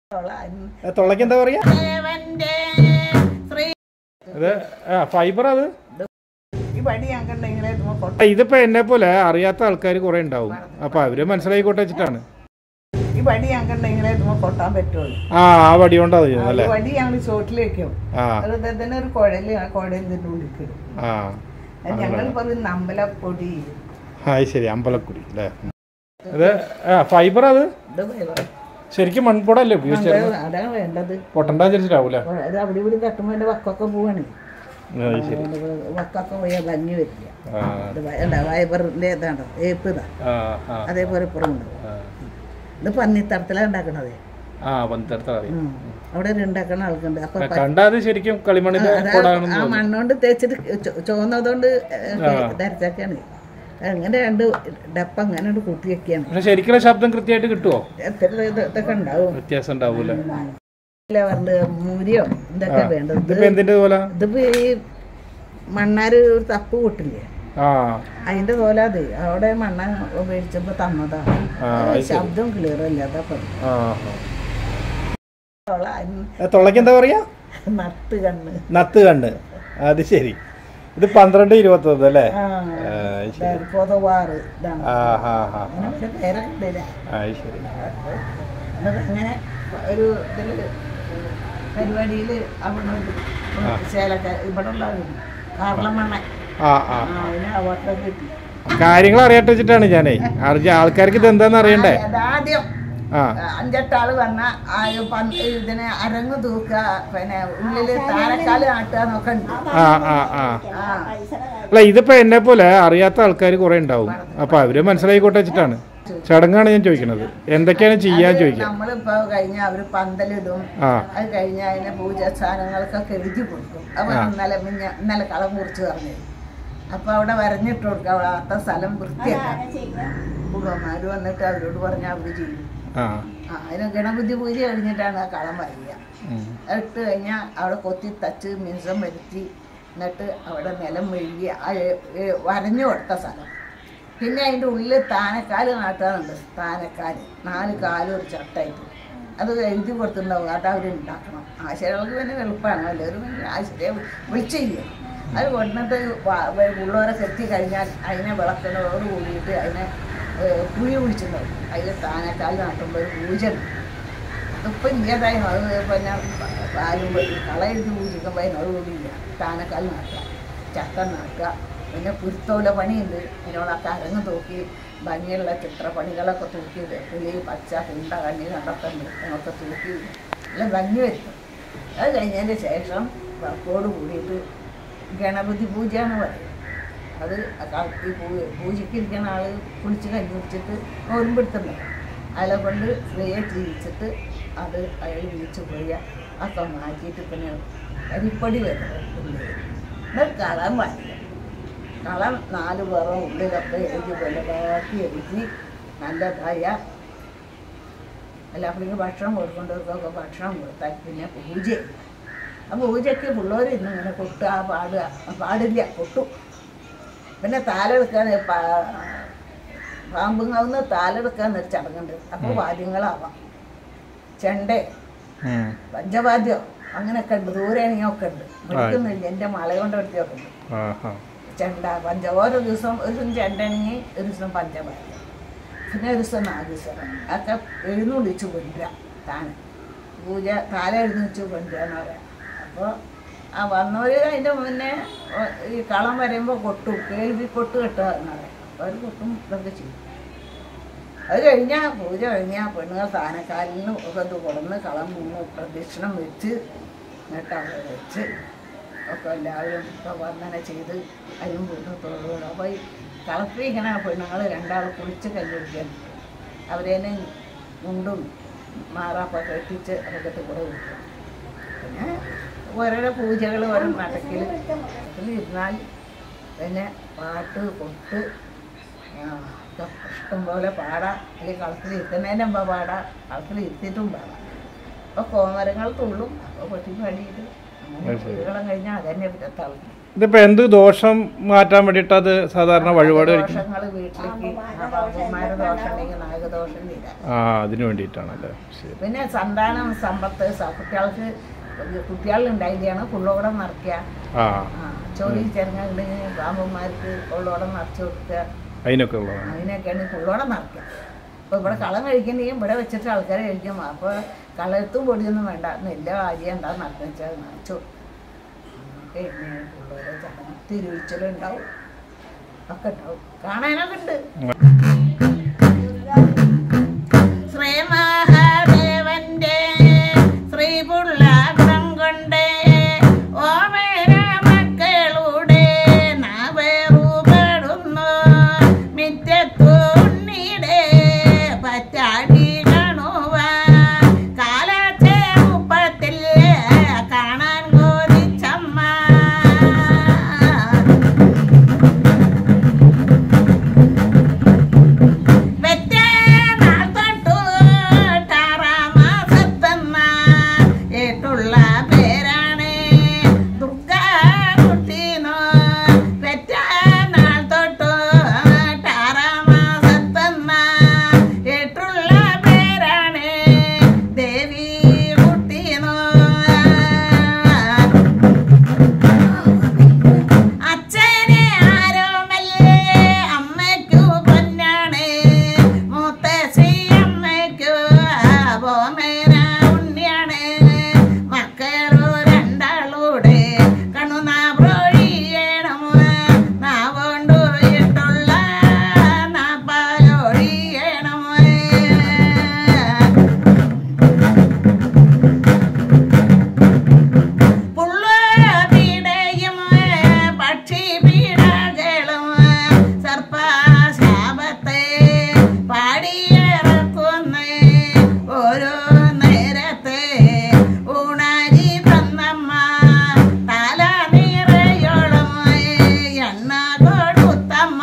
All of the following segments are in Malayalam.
ഏ, തൊള്ളയ്ക്ക് എന്താ പറയാ ദേവന്റെ ശ്രീ ഇത് ആ ഫൈബർ അത് ഈ പടി ഞാൻ കണ്ടെങ്കിലേ ഇത് കൊട്ട ആ, ഇതിപ്പോ എന്നെ പോലെ അറിയാത്ത ആൾക്കാർ കുറെ ഉണ്ടാവും അപ്പൊ അവര് മനസ്സിലായിക്കോട്ടെ വെച്ചിട്ടാണ് ഈ പടി ഞാൻ കണ്ടെങ്കിലേ ഇത് കൊട്ടാൻ പറ്റുള്ളൂ ആ ആ വടി കൊണ്ടാ ചെയ്യുന്നത് ഈ അല്ലേ വടി ഞങ്ങൾ ചോട്ടിൽ വെക്കും ആ അത് തന്നെ ഒരു കുഴല് ആ കുഴൽ ഇതിൻ്റെ ഉള്ളിൽ കിടും ആ ഞങ്ങൾ പറയുന്ന അമ്പലപ്പൊടി ആ അത് ശരി അമ്പലക്കുടി അല്ലേ ഇത് ആ ഫൈബർ അത് ഇത് വേറെ. ശരിക്കും മൺപുടല്ലേ ഉപയോഗിച്ചത് അതാണ് അതാണ് വേണ്ടത് പൊട്ടണ്ടാ വിചാരിച്ചിട്ടാവൂലേ അത് അവിടെ ഇവിടെ തട്ടുമ്പോൾ എൻ്റെ വക്കൊക്കെ പോവാണ് അത് ശരി വക്കൊക്കെ പോയാൽ ഭംഗി വരില്ല ആ ഇത് വേണ്ട വൈബറിൻ്റെ ഇതാണോ ഏപ്പ് ഇതാ ആ ആ അതേപോലെ ഇപ്പുറം ഉണ്ടാവും ആ. ഇത് പന്നിത്തടത്തിലാണ് ഉണ്ടാക്കണത് ആ പന്തടുത്ത അറിയാം ഉം. അവിടെ ഒരു ഉണ്ടാക്കണ ആൾക്കുണ്ട് അപ്പൊ പ- കണ്ടാ അത് ശരിക്കും കളിമണിന്റെ അതാ കുടാണെന്ന് ആ മണ്ണോണ്ട് തേച്ചിട്ട് ചോ- ചുവന്നതുകൊണ്ട് ധരിച്ചൊക്കെയാണ് അങ്ങനെ രണ്ട് ഡപ്പ അങ്ങനെ ഒരു കൂട്ടി വെക്കുകയാണ് പക്ഷെ ശരിക്കുള്ള ശബ്ദം കൃത്യമായിട്ട് കിട്ടുമോ എത്ര ഇത് ഇതൊക്കെ ഉണ്ടാവും വ്യത്യാസം ഉണ്ടാവൂല ഇല്ല പറഞ്ഞത് മൂരിയോ ഇതൊക്കെ വേണ്ടത് ഇതിപ്പോ എന്തിന്റെ പോലെ ഇതിപ്പോ ഈ മണ്ണാര് ഒരു തപ്പ് കൂട്ടില്ലേ ആ അതിന്റെ പോലെ അത് അവിടെ മണ്ണ ഉപയോഗിച്ചപ്പോ തന്നതാണ് ആ, ശബ്ദം ക്ലിയർ അല്ല അതാ പറഞ്ഞു ആ തൊള്ളയ്ക്ക് എന്താ പറയാ നട്ട് കണ്ണ് നത്ത് കണ്ണ് അത് ശരി ഇത് പന്ത്രണ്ട് ഇരുപത്തൊന്ന് അല്ലേ ആ ആ, അത് ശരി പൊതുവാറ് ഇതാണ് ആ ഹാ ഹാ അങ്ങനെ ഒരു പേരൊക്കെ ഇല്ല ആ അത് ശരി എന്നിട്ട് അങ്ങനെ ഒരു ഇതിൽ പരിപാടിയിൽ അവിടെ ഒരു ചേലക്ക ഇവിടെ ഉണ്ടാവും കാർലമണ്ണ ആ ആ ആ അതിന് അവാർഡ് കിട്ടി കാര്യങ്ങൾ അറിയട്ടെ വെച്ചിട്ടാണ് ഞാനേ അറിഞ്ഞ ആൾക്കാർക്ക് ഇത് എന്താന്ന് അറിയണ്ടേ അതാദ്യം ആ അഞ്ചെട്ടാള് വന്ന ആ ഒരു പന്ത് ഇതിനെ അരങ്ങ് തൂക്കുക പിന്നെ ഉള്ളില് താരക്കാല് നാട്ടുക എന്നൊക്കെ ഉണ്ട് ആ ആ ആ ആ അല്ല ഇതിപ്പോ എന്നെ പോലെ അറിയാത്ത ആൾക്കാർ കുറെ ഉണ്ടാവും അപ്പൊ അവര് മനസ്സിലായിക്കോട്ടെ വെച്ചിട്ടാണ് ചടങ്ങാണ് ഞാൻ ചോദിക്കുന്നത് എന്തൊക്കെയാണ് ചെയ്യാൻ ചോദിക്കുക നമ്മളിപ്പോ കഴിഞ്ഞ അവര് പന്തലിടും ആ അത് കഴിഞ്ഞ അതിനെ പൂജാ സാധനങ്ങൾക്കൊക്കെ എഴുതി കൊടുക്കും അപ്പൊ ഇന്നലെ മിഞ്ഞ ഇന്നലെ കളം കുറിച്ച് പറഞ്ഞു അപ്പൊ അവിടെ വരഞ്ഞിട്ട് കൊടുക്കുക അവിടെ അത്ത സ്ഥലം വൃത്തിയാക്കാം പൂർവന്മാര് വന്നിട്ട് അവരോട് പറഞ്ഞാൽ അവര് ചെയ്യും ആ ആ അതിന് ഗണപതി പൂജ കഴിഞ്ഞിട്ടാണ് ആ കളം വരിക ഉം. ഇട്ട് കഴിഞ്ഞാൽ അവിടെ കൊത്തി തച്ച് മിനുസം വരുത്തി എന്നിട്ട് അവിടെ നിലം മെഴുകി ആ എ- എ- വരഞ്ഞു കൊടുത്ത സ്ഥലം പിന്നെ അതിൻ്റെ ഉള്ളിൽ താനക്കാല് നാട്ടാറുണ്ട് താനക്കാല് നാല് കാലും ഒരു ചട്ടായിട്ട് അത് എഴുതി കൊടുത്തിട്ടുണ്ടാവും അത് അവർ ഉണ്ടാക്കണം ആശയങ്ങൾക്ക് പിന്നെ എളുപ്പമാണ് എല്ലാവരും പിന്നെ ആശയെ വിളിച്ച് ചെയ്യും അത് കൊണ്ടിട്ട് വ- വ- ഉള്ളവരെ കെത്തി കഴിഞ്ഞാൽ അതിനെ വിളക്കിനോട് കൂടിയിട്ട് അതിനെ ഏഹ്, കുഴി കുഴിച്ചിട്ടുണ്ടാവും അതിൽ താനക്കാൽ നാട്ടുമ്പോൾ ഒരു പൂജ ഉണ്ട് ഇപ്പം ഇല്ലാതായി അത് പിന്നെ പാലും കള എഴുതി പൂജിക്കുമ്പോൾ അതിനോട് കൂടിയില്ല താനക്കാൽ നാട്ടുക ചക്ക നാട്ടുക പിന്നെ പുരുത്തോല പണിയുണ്ട് അതിനോടൊക്കെ അരങ്ങ് തൂക്കി ഭംഗിയുള്ള ചിത്രപ്പണികളൊക്കെ തൂക്കി കിളി പച്ച കുണ്ട കണ്ണി കണ്ടൊക്കെ ഉണ്ട് അതിനൊക്കെ തൂക്കി എല്ലാം ഭംഗി വരുത്തും അത് കഴിഞ്ഞതിന് ശേഷം വർക്കോട് കൂടിയിട്ട് ഗണപതി പൂജ എന്ന് പറയും അത് ക- ഈ പൂ പൂജയ്ക്കിരിക്കുന്ന ആൾ കുളിച്ച് കഞ്ഞി കുടിച്ചിട്ട് നോരുമ്പെടുത്തുണ്ടാവും അതിനെ കൊണ്ട് സ്ത്രീയെ ജീവിച്ചിട്ട് അത് അയാൾ വീച്ചു പോയ ഒക്കെ മാറ്റിയിട്ട് പിന്നെ അരിപ്പൊടി വരുന്നത് എന്നിട്ട് കളം വാങ്ങില്ല കളം നാല് പേറും ഉള്ളിലൊക്കെ എഴുതി വലുതാക്കി എഴുതി നല്ലതായ എല്ലാവർക്കും ഭക്ഷണം കൊടുക്കേണ്ടവർക്കൊക്കെ ഭക്ഷണം കൊടുത്താൽ പിന്നെ പൂജ ആ പൂജയ്ക്ക് പിള്ളേർ ഇന്ന് ഇങ്ങനെ കൊട്ടുക പാടുക പാടില്ല കൊട്ടു പിന്നെ താലെടുക്കാൻ പാമ്പുങ്ങാവുന്ന താലെടുക്കാൻ ഒരു ചടങ്ങുണ്ട് അപ്പോൾ വാദ്യങ്ങളാവാം ചെണ്ടേ ഉം. പഞ്ചവാദ്യം അങ്ങനെയൊക്കെ ഉണ്ട് ദൂരേണിയൊക്കെ ഉണ്ട് വിളിക്കുന്നില്ല എൻ്റെ മല കൊണ്ട് എടുത്തിയൊക്കെ ഉണ്ട് ആ ആ ചെണ്ട പഞ്ച ഓരോ ദിവസം ഒരു ദിവസം ചെണ്ടണെങ്കിൽ ഒരു ദിവസം പഞ്ചവാദ്യം പിന്നെ ഒരു ദിവസം നാഗീശ്വരം ഒക്കെ എഴുന്നള്ളിച്ച് കൊണ്ടുവരാം താനെ പൂജ താല എഴുന്നള്ളിച്ച് കൊണ്ടുവരാന്ന് പറയാം അപ്പോൾ ആ വന്നവർ അതിൻ്റെ മുന്നേ ഒ- ഈ കളം വരയുമ്പോൾ കൊട്ടും കേൾവി കൊട്ട് കെട്ടുക എന്ന് പറയാം അപ്പോൾ അവർ കൊട്ടും ഇതൊക്കെ ചെയ്യും അത് കഴിഞ്ഞാൽ പൂജ കഴിഞ്ഞാൽ പെണ്ണുങ്ങൾ താനക്കാലിന് ഒക്കെ ഇത് കൊടുന്ന് കളം മൂന്ന് പ്രദക്ഷിണം വെച്ച് എന്നിട്ട് അവിടെ വെച്ച് ഒക്കെ എല്ലാവരും ഇപ്പോൾ വന്ദന ചെയ്ത് അതിനും വീണ്ടും തൊഴുകണം അപ്പോൾ ഈ കളത്തിരിക്കണ പെണ്ണുങ്ങൾ രണ്ടാൾ കുളിച്ച് കല്ലുടിക്കാൻ അവരേനെ മുണ്ടും മാറാപ്പൊക്കെ എത്തിച്ച് അതൊക്കെ കൂടെ കൊടുക്കും പിന്നെ ഓരോരോ പൂജകൾ ഓരോ നടക്കിൽ അതിൽ ഇരുന്നാൽ പിന്നെ പാട്ട് കൊട്ട് ആ, ഒക്കെ ഇഷ്ടംപോലെ പാടാം അല്ലെങ്കിൽ കളത്തിൽ ഇരുത്തുന്നതിന് മുമ്പ് പാടാം കളത്തിൽ ഇരുത്തിയിട്ടും പാടാം അപ്പോൾ കോമരങ്ങൾ തുള്ളും അപ്പോൾ പൊട്ടി പാടിയിട്ട് അങ്ങനെ അത് ശരി. കുട്ടികളും കഴിഞ്ഞാൽ അതന്നെ പിന്നെ തളർന്നു ഇതിപ്പോ എന്ത് ദോഷം മാറ്റാൻ വേണ്ടിയിട്ട് അത് സാധാരണ വഴിപാട് കഴിക്കും ദോഷങ്ങൾ വീട്ടിലേക്ക് ബാബുമാരുടെ ദോഷം ഉണ്ടെങ്കിൽ നാഗദോഷം തീരാൻ ആ അതിന് വേണ്ടിയിട്ടാണല്ലേ ശരി പിന്നെ സന്താനം സമ്പത്ത് സ- കുട്ടികൾക്ക് കുട്ടികളുണ്ടായിട്ടാണ് പുള്ളോടം നിറയ്ക്കുക ആ ആ ചോറി ചെറുങ്ങളുണ്ടെങ്കിൽ ബാബുമാർക്ക് പുള്ളോടം നിറച്ച് കൊടുക്കുക അതിനൊക്കെ ഉള്ളതാണ് അതിനൊക്കെയാണ് പുള്ളോടം നിറയ്ക്കുക അപ്പോൾ ഇവിടെ കളം കഴിക്കണമെങ്കിൽ ഇവിടെ വെച്ചിട്ട് ആൾക്കാർ കഴിക്കും അപ്പോൾ കളത്തും പൊടിയൊന്നും വേണ്ട നെല്ല അരി എന്താ നട്ടു വെച്ചാൽ നനച്ചു പിന്നെ പുള്ളോടെ ചടങ്ങ് തിരുവിച്ചലുണ്ടാവും ഒക്കെ ഉണ്ടാവും കാണാനൊക്കെ ഉണ്ട് ശ്രീ മഹാദേവന്റെ ശ്രീപുള്ളാഗ്രം കൊണ്ട് ഓമേന മക്കളുടെ നാവേറുപെടുന്നു മിറ്റത്തു ഉണ്ണിയുടെ പറ്റാടി കാണുവാൻ കാലച്ചെറുപ്പത്തിൽ കാണാൻ കോതിച്ചമ്മ വെറ്റേ നാൾ തൊട്ടു താറാമാസത്തെന്ന ഏട്ടുള്ള പേരാണ് ദുർഗാ കുട്ടീനോ വെറ്റ നാൾ തൊട്ടു താറാമാസത്തെന്ന ഏട്ടുള്ള പേരാണ് ദേവി കുട്ടീനോ അച്ഛനെ ആരോമല്ലേ അമ്മയ്ക്കു പൊന്നാണ് മൂത്തശ്ശി അമ്മയ്ക്കു ബോമേന ഉണ്ണിയാണ് മക്കളു രണ്ടാളൂടെ കണ്ണു നാബ്രൊഴിയണം നാവോണ്ടു ഇട്ടുള്ള നാപ്പാലൊഴിയണം പുള്ളപീടയും പക്ഷിപീടകളും സർപ്പശാപത്തെ പാടിയിറക്കുന്ന ഓരോ നേരത്തെ ഊണാരി തന്നമ്മ തല നിറയോളം എണ്ണ കൊടുത്തമ്മ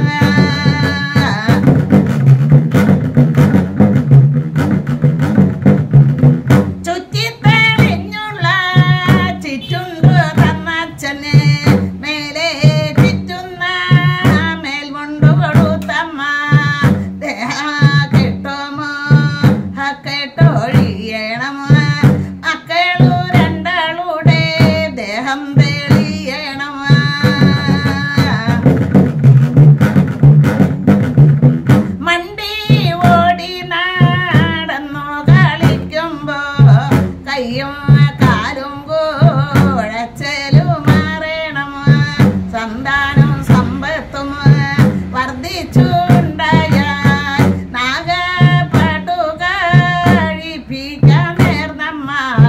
ചുറ്റിത്തെളിഞ്ഞുള്ള ചുറ്റുണ്ടു തന്നച്ഛന് മേലെ ചുറ്റുന്ന മേൽമുണ്ടു കൊടുത്തമ്മ ദേഹ കെട്ടുമോ കെട്ടൊഴിയണമോ മക്കളു രണ്ടാളുടെ ദേഹം തെളിയണമോ മണ്ടി ഓടി നടന്നു കളിക്കുമ്പോ കയ്യും കാലും കുഴച്ചലും മാറണം സന്താനം സമ്പത്തും വർദ്ധിച്ചുണ്ടായ നാഗപ്പാട്ടു കഴിപ്പിക്കാൻ നേർന്നമ്മ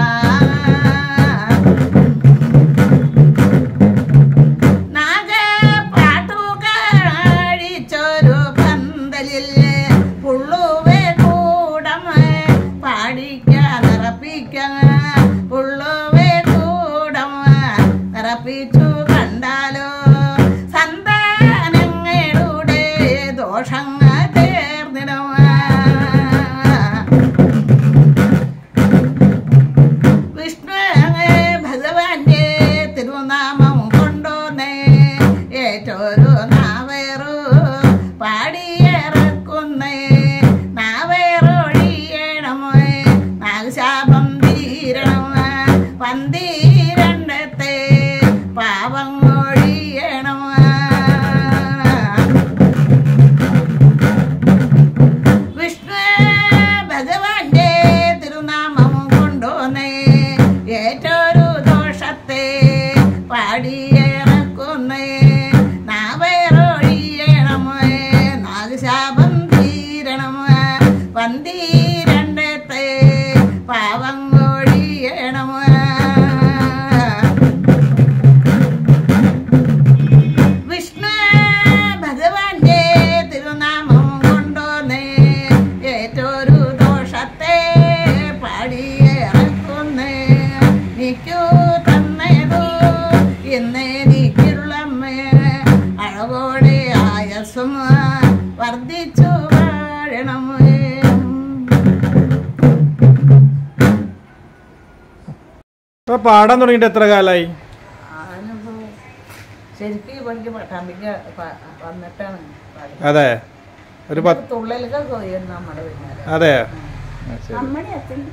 നാഗപ്പാട്ടുകാഴിച്ചൊരു പന്തലിൽ പുള്ളുവേ കൂടം പാടിക്കാൻ നിറപ്പിക്കാൻ പുള്ളുവേ കൂടം നിറപ്പിച്ചു കണ്ടാലോ സന്താനങ്ങളുടെ ദോഷങ്ങൾ തീർന്നിടും വിഷ്ണു ഭഗവാന്റെ തിരുനാമം കൊണ്ടോന്നേ ഏറ്റൊരു നാവേറു പാടിയിറക്കുന്നേ നാവേറൊഴിയണമോ നാഗശാപം തീരണമോ പന്തീരണ്ടത്തെ പാപം ഒഴിയണമോ വിഷ്ണു ഭഗവാന്റെ തിരുനാമം കൊണ്ടുവന്നേ ഏറ്റൊരു ദോഷത്തെ പാടിയിറക്കുന്നേ നാവേറൊഴിയണമേ നാഗശാപം തീരണമേ പന്തീരണ്ടത്തെ പാവം ഒഴിയണമേ വിഷ്ണു ഭഗവാന്റെ തിരുനാമം കൊണ്ടോന്നേ ഏറ്റൊരു ദോഷത്തെ പാടിയിറക്കുന്നേ നിക്കു തന്നേതോ എന്നെനിക്കുള്ളമ്മേ അഴകോടെ ആയസും വർദ്ധിച്ചു വാഴണമേ ഇപ്പൊ പാടാൻ തുടങ്ങിയിട്ട് എത്ര കാലായി ആനപ്പോ ശരിക്കും ഇവർക്ക് പട്ടാമ്പിക്ക് പ- വന്നിട്ടാണ് പാടുന്നത്. അതെ ഒരു പത്ത് തുള്ളലൊക്കെ കൊയ്യും നമ്മുടെ പിന്നാലെ അതെ ആ, ശരി അമ്മടി അച്ഛനും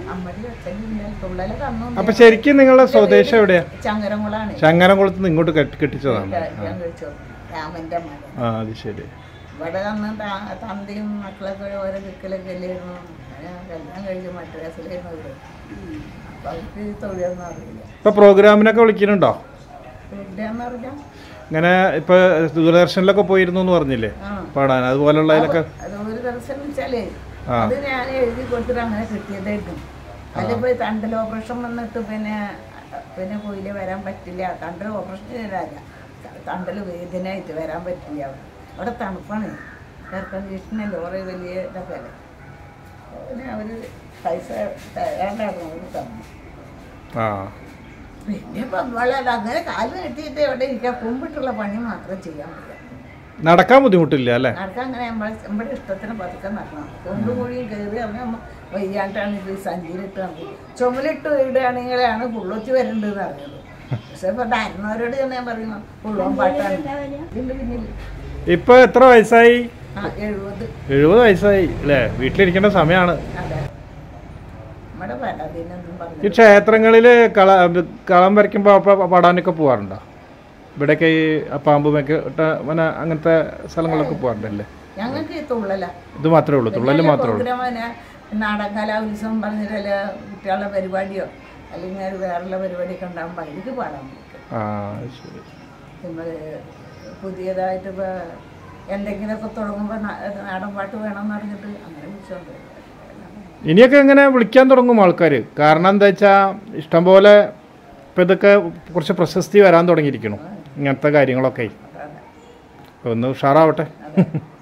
ഇല്ല തുള്ളലൊക്കെ അന്നും അപ്പൊ ശരിക്കും നിങ്ങളുടെ സ്വദേശം എവിടെയാ ചങ്ങരംകുളാണ് ചങ്ങനംകുളത്ത് നിന്ന് ഇങ്ങോട്ട് കെട്ടി- കെട്ടിച്ചതാണ് ഞാൻ കഴിച്ചു രാമന്റെ മകൻ ആ അത് ശരി ഇവിടെ വന്ന് ത- തന്തയും മക്കളൊക്കെ ഓരോ ദിക്കിലൊക്കെ അല്ലായിരുന്നു ഞാൻ കല്യാണം കഴിച്ച് മദ്രാസിലായിരുന്നു ഇവിടെ അപ്പൊ അവർക്ക് തൊഴിലൊന്നും അറിയില്ല ഇപ്പൊ പ്രോഗ്രാമിനൊക്കെ വിളിക്കുന്നുണ്ടോ എവിടെയാന്ന് പറഞ്ഞാൽ ഇങ്ങനെ ഇപ്പൊ ദൂരദർശനിലൊക്കെ പോയിരുന്നു എന്ന് പറഞ്ഞില്ലേ ആ പാടാൻ അതുപോലുള്ളതിലൊക്കെ അത് ഒരു ദിവസം വെച്ചാലേ ആ. അത് ഞാൻ എഴുതി കൊടുത്തിട്ട് അങ്ങനെ കിട്ടിയതായിരുന്നു അതിലിപ്പോ തണ്ടൽ ഓപ്പറേഷൻ വന്നിട്ട് പിന്നെ പിന്നെ പോയില് വരാൻ പറ്റില്ല തണ്ടൽ ഓപ്പറേഷൻ ചെയ്താല തണ്ടൽ വേദനയായിട്ട് വരാൻ പറ്റില്ല അവിടെ അവിടെ തണുപ്പാണ് എയർ കണ്ടീഷനല്ലേ കുറേ വലിയ ഇതൊക്കെ അല്ലേ പിന്നെ അവര് പൈസ തരാണ്ടായിരുന്നു അവർ തന്നു ആ പിന്നെ ഇപ്പം വളരെ അങ്ങനെ കാല് കെട്ടിയിട്ട് എവിടെ ഇരിക്കാം കുമ്പിട്ടുള്ള പണി മാത്രം ചെയ്യാൻ പറ്റും നടക്കാൻ ബുദ്ധിമുട്ടില്ല അല്ലേ നടക്കാൻ അങ്ങനെ നമ്മളെ നമ്മുടെ ഇഷ്ടത്തിന് പതുക്കെ നടക്കണം കൊണ്ടും കുഴിയും കയറി അവനെ നമ്മ വയ്യാണ്ടാണ് ഇത് സഞ്ചിയിലിട്ട് നമുക്ക് ചുമലിട്ട് ഇടുകയാണെങ്കിലാണ് പുള്ളൊത്തി വരണ്ടെന്ന് അറിയുന്നത് പക്ഷെ ഇപ്പൊ ഡാരുന്നവരോട് ഞാൻ പറയുന്നു പുള്ളോൻ പാട്ടാണ് ഇതിന്റെ പിന്നിൽ ഇപ്പൊ എത്ര വയസ്സായി ആ എഴുപത് എഴുപത് വയസ്സായി അല്ലേ വീട്ടിലിരിക്കേണ്ട സമയമാണ് അതെ നമ്മുടെ പരാതിനൊന്നും ഈ പറഞ്ഞു ക്ഷേത്രങ്ങളില് കള കളം വരയ്ക്കുമ്പോൾ അപ്പൊ പാടാനൊക്കെ പോവാറുണ്ടോ ഇവിടെയൊക്കെ ഈ പാമ്പുമൊക്കെ ഇട്ട പിന്നെ അങ്ങനത്തെ സ്ഥലങ്ങളിലൊക്കെ പോകാറുണ്ടല്ലേ ഞങ്ങൾക്ക് ഈ തുള്ളല ഇത് മാത്രമേ ഉള്ളൂ തുള്ളല് മാത്രമേ ഉള്ളൂ പ്രോഗ്രാം തന്നെ നാടൻ കലാത്സവം പറഞ്ഞിട്ടല്ല കുട്ടികളുടെ പരിപാടിയോ അല്ലെങ്കിൽ ഒരു വേറെയുള്ള പരിപാടിയൊക്കെ ഉണ്ടാകുമ്പോൾ അതിലേക്ക് പാടാൻ പറ്റും ആ അത് ശരി പിന്നെ പുതിയതായിട്ട് ഇപ്പോൾ എന്തെങ്കിലുമൊക്കെ തുടങ്ങുമ്പോൾ നാടൻ പാട്ട് വേണമെന്ന് പറഞ്ഞിട്ട് അങ്ങനെ വിളിച്ചോണ്ട് വരും. ഇനിയൊക്കെ ഇങ്ങനെ വിളിക്കാൻ തുടങ്ങും ആൾക്കാർ കാരണം എന്താ വെച്ചാൽ ഇഷ്ടംപോലെ ഇപ്പം ഇതൊക്കെ കുറച്ച് പ്രശസ്തി വരാൻ തുടങ്ങിയിരിക്കണം ഇങ്ങനത്തെ കാര്യങ്ങളൊക്കെ അതാണ് ഒന്ന് ഉഷാറാവട്ടെ അതെ